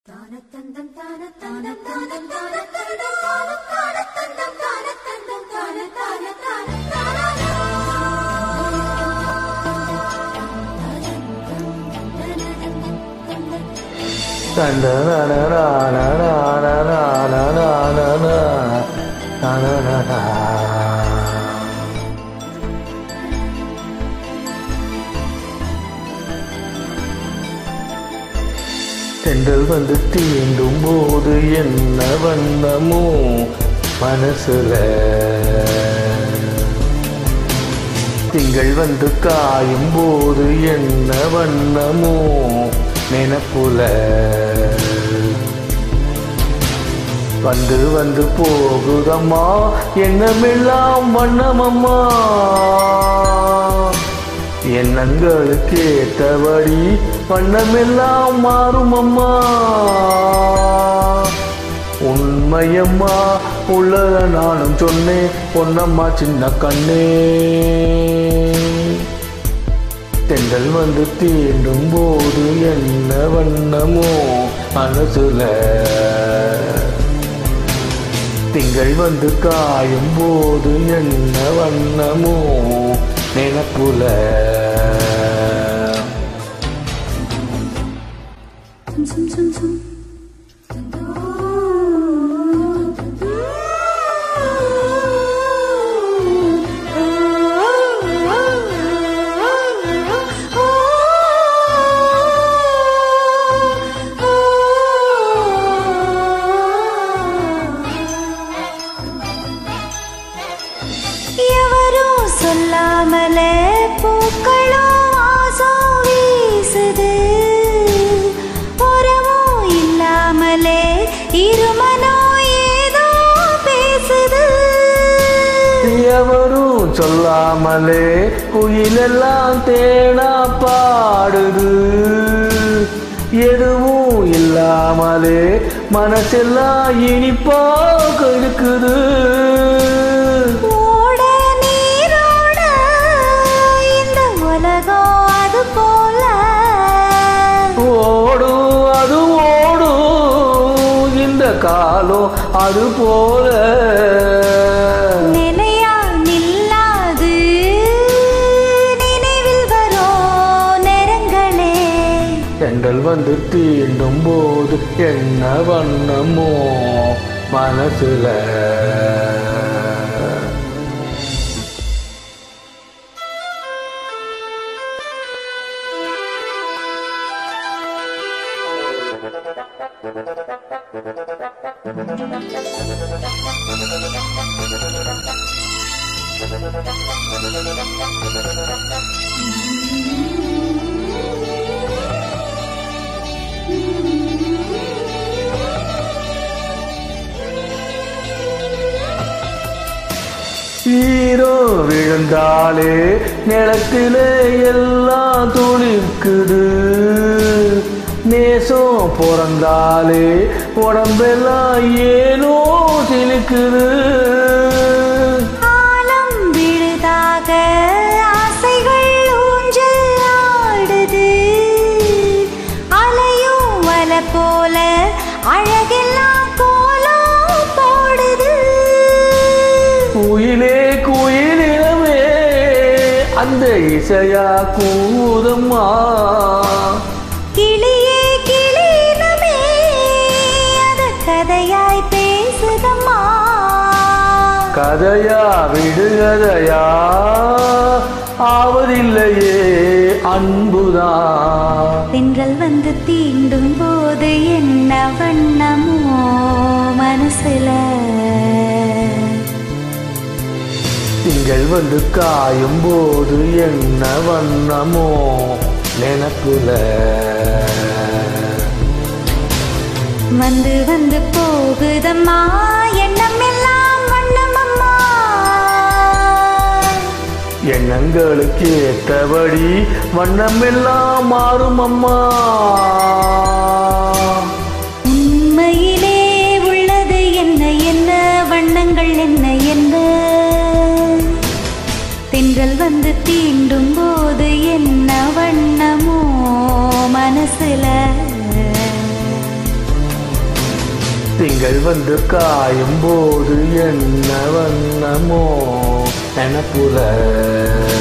தென்றல் வந்து தீண்டும் போது என்ன வண்ணமோ மனசுல திங்கள் வந்து காயும் போது என்ன வண்ணமோ நினப்புல வந்து வந்து போகுதம்மா எண்ணமெல்லாம் வண்ணமம்மா எண்ணங்களுக்கு ஏற்றபடி வண்ணமெல்லாம் மாறுமம்மா உண்மையம்மா உள்ளத நானும் சொன்னேன் பொன்னம்மா சின்ன கண்ணே தென்றல் வந்து தீண்டும் போது என்ன வண்ணமோ மனசுல திங்கள் வந்து காயும் போது என்ன வண்ணமோ நினப்புல எவரும் சொல்லாமலே பூக்களும் வாசம் வீசுது உறவும் இல்லாமலே இருமனோ ஏதோ பேசுது எவரும் சொல்லாமலே குயிலெல்லாம் தேனா பாடுது எதுவும் இல்லாமலே மனசெல்லாம் இனிப்பா கழுக்குது ஓட நீரோட இந்த உலகம் அது போல ஓடும் அது ஓடும் இந்த காலம் அது போல நிலையா நில்லாது நினைவில் வரும் நேரங்களே தென்றல் வந்து தீண்டும் போது என்ன வண்ணமோ மனசுல ஈரோ விழுந்தாலே நிலத்திலே எல்லாம் துளிர்க்குது நேசம் பிறந்தாலே உடம்பெல்லாம் ஏனோ சிலுக்குது ஆலம் விழுதாக ஆசைகள் ஊஞ்சல் ஆடுது அலையும் வல போல அழகெல்லாம் கோலம் போடுது குயிலே குயிலினமே அந்த இசையா கூதம்மா கிளியே கிளினமே அது கதையாய் பேசுதம்மா கதையா விடுகதையா ஆவதில்லையே அன்புதான் தென்றல் வந்து தீண்டும் போது என்ன வண்ணமோ மனசுல திங்கள் வந்து காயும் போது என்ன வண்ணமோ நினப்புல வந்து வந்து போகுதம்மா எண்ணம் எல்லாம் வண்ணமம்மா எண்ணங்களுக்கு ஏற்றபடி வண்ணமெல்லாம் மாறும் அம்மா உண்மையிலே உள்ளது என்ன என்ன வண்ணங்கள் என்ன என்ன தென்றல் வந்து தீண்டும் போது என்ன வண்ணமோ மனசுல திங்கள் வந்து காயும் போது என்ன வண்ணமோ எனப்புற